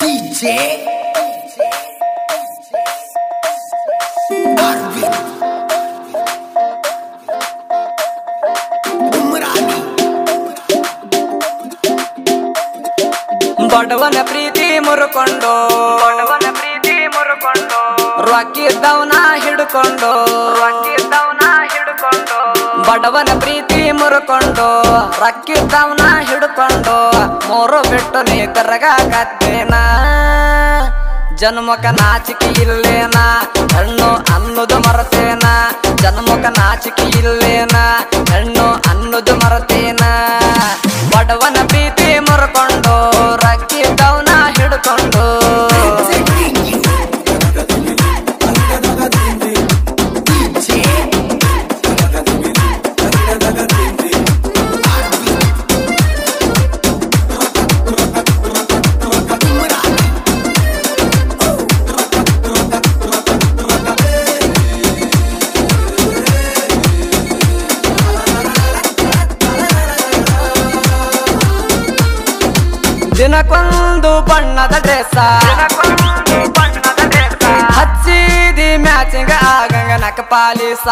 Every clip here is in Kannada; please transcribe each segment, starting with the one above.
DJ Arvin Umrani ಬಡವನ ಪ್ರೀತಿ ಮುರುಕೊಂಡು ಬಡವನ ಪ್ರೀತಿ ಮುರುಕೊಂಡು ರೊಕ್ಕಿದ್ದವನ ಹಿಡ್ಕೊಂಡು ರೊಕ್ಕಿದ್ದವನ ಹಿಡ್ಕೊಂಡು ಬಡವನ ಪ್ರೀತಿ ಮುರುಕೊಂಡು ರೊಕ್ಕಿದ್ದವನ ಹಿಡ್ಕೊಂಡು ಮೂರು ಬಿಟ್ಟು ನೀ ತಿರ್ಗಾಕತ್ತೇನ ಜನ್ಮಕ ನಾಚಿಕೆ ಇಲ್ಲೇನ ಹೆಣ್ಣು ಅನ್ನೋದು ಮರತೇನ ಜನ್ಮಕ ನಾಚಿಕೆ ಇಲ್ಲೇನ ಹೆಣ್ಣು ಅನ್ನೋದು ಮರತೇನ ಬಡವನ ಪ್ರೀತಿ ಮುರ್ಕೊಂಡು ರಕ್ಕಿದ್ದವನ ಹಿಡ್ಕೊಂಡು Presenting you DJ Arvin Umrani ದಿನಕ್ಕೊಂದು ಬಣ್ಣದ ಡ್ರೆಸ್ ಹಚ್ಚಿದಿ ಮ್ಯಾಚಿಂಗ್ ಆಗಂಗ ನಕ ಪಾಲಿಸ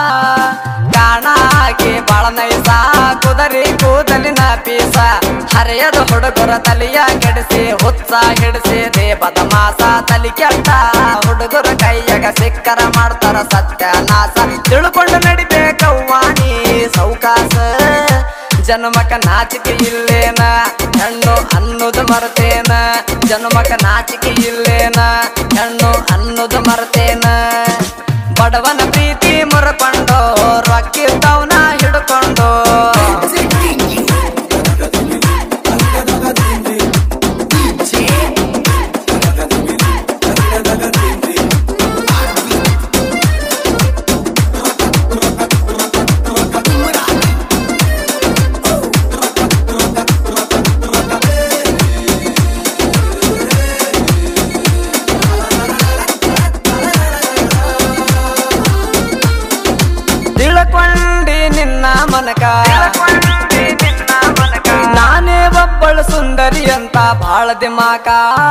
ಕಾಣಾಕಿ ಬಾಳ ನೈಸ ಕುದರಿ ಕೂದಲಿನ ಪೀಸ ಹರಿಯದ ಹುಡುಗರ ತಲಿಯ ಕೆಡಿಸಿ ಹುಚ್ಚ ಹಿಡಿಸಿ ದೇವದ ಮಾಸ ತಲಿ ಕೆಟ್ಟ ಹುಡುಗರ ಕೈಯಾಗ ಸಿಕ್ಕರ ಮಾಡ್ತಾರ ಸತ್ಯನಾಶ ತಿಳ್ಕೊಂಡು ನಡಿಬೇಕವ್ವಾನಿ ಸೌಕಾಸ ಜನ್ಮಕ ನಾಚಿಕೆ ಇಲ್ಲೇನ ಹೆಣ್ಣು ಅನ್ನೋದು ಮರತೇನ ಜನ್ಮಕ ನಾಚಿಕೆ ಇಲ್ಲೇನ ಹೆಣ್ಣು ಅನ್ನೋದು ಮರತೇನ ಬಡವನ ಪ್ರೀತಿ ಮುರ್ಕೊಂಡು ರೊಕ್ಕಿದ್ದವನ ಹಿಡ್ಕೊಂಡು Presenting you DJ Arvin Umrani ತಿಳ್ಕೊಂಡಿ ನಿನ್ನ ಮನಕ ನಾನೇ ಒಬ್ಬಳು ಸುಂದರಿ ಅಂತ ಬಾಳ ದಿಮಾಕ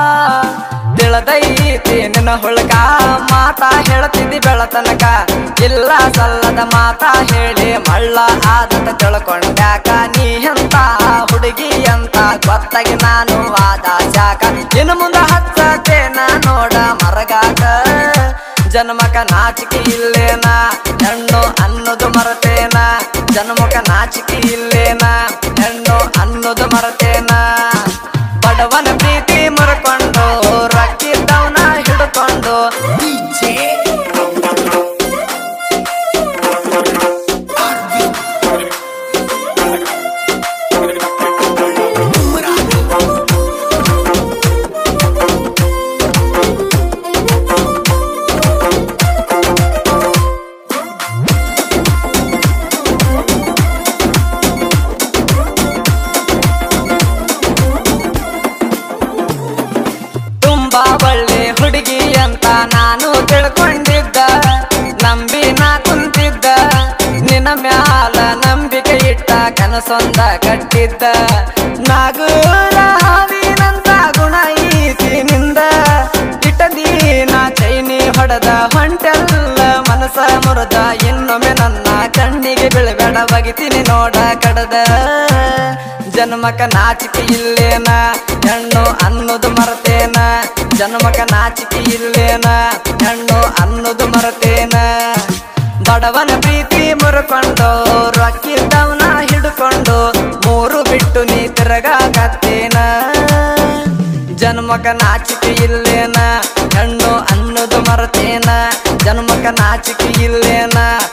ತಿಳದೈತಿ ನಿನ್ನ ಹುಳಕ ಮಾತಾ ಹೇಳ್ತಿದ್ದಿ ಬೆಳತನಕ ಇಲ್ಲ ಸಲ್ಲದ ಮಾತಾ ಹೇಳಿ ಮಳ್ಳ ಆದತ ತಿಳ್ಕೊಂಡ್ಯಾಕ ನೀ ಎಂತ ಹುಡುಗಿ ಅಂತ ಗೊತ್ತಾಗಿ ನಾನು ಆದ ಜಾಕ ಇನ್ನು ಮುಂದೆ ಹಚ್ಚತೇನ ನೋಡ ಮರಗಾಕ ಜನ್ಮಕ ನಾಚಿಕೆ ಇಲ್ಲೇನ ಹೆಣ್ಣು ಅನ್ನೋದು ಮರತೇನ ಜನ್ಮಕ ನಾಚಿಕೆ ಇಲ್ಲೇನ ಹೆಣ್ಣು ಅನ್ನೋದು ಮರತೇನ ಬಡವನ ಪ್ರೀತಿ ಮುರ್ಕೊಂಡು ರಕ್ಕಿದ್ದವನ ಹಿಡ್ಕೊಂಡು DJ Arvin Umrani ತುಂಬಾ ಒಳ್ಳೆ ಹುಡುಗಿ ಅಂತ ನಾನು ತಿಳ್ಕೊಂಡಿದ್ದ ನಂಬಿ ನಾ ಕುಂತಿದ್ದ ನಿನ್ನ ಮ್ಯಾಲ ನಂಬಿಕೆ ಇಟ್ಟ ಕನಸೊಂದ ಕಟ್ಟಿದ್ದ ನಾಗೂರ ಹಾವಿನಂತ ಗುಣ ಈತಿ ನಿಂದ ಇಟ್ಟದೀನ ಚೈನಿ ಹೊಡೆದ ಹೊಂಟೆಲ್ಲ ಮನಸ ಮುರಿದ ಇನ್ನೊಮ್ಮೆ ನನ್ನ ಕಣ್ಣಿಗೆ ಬೀಳಬೇಡ ಬಗಿತೀನಿ ನೋಡ ಕಡದ ಜನ್ಮಕ ನಾಚಿಕೆ ಇಲ್ಲೇನ ಹೆಣ್ಣು ಅನ್ನೋದು ಮರತೇನ ಜನ್ಮಕ ನಾಚಿಕೆ ಇಲ್ಲೇನ ಹೆಣ್ಣು ಅನ್ನೋದು ಮರತೇನ ಬಡವನ ಪ್ರೀತಿ ಮುರ್ಕೊಂಡು ರೊಕ್ಕಿದ್ದವನ ಹಿಡ್ಕೊಂಡು ಮೂರು ಬಿಟ್ಟು ನೀ ತಿರಗಾಕತ್ತೇನ ಜನ್ಮಕ ನಾಚಿಕೆ ಇಲ್ಲೇನ ಹೆಣ್ಣು ಅನ್ನೋದು ಮರತೇನ ಜನ್ಮಕ ನಾಚಿಕೆ ಇಲ್ಲೇನ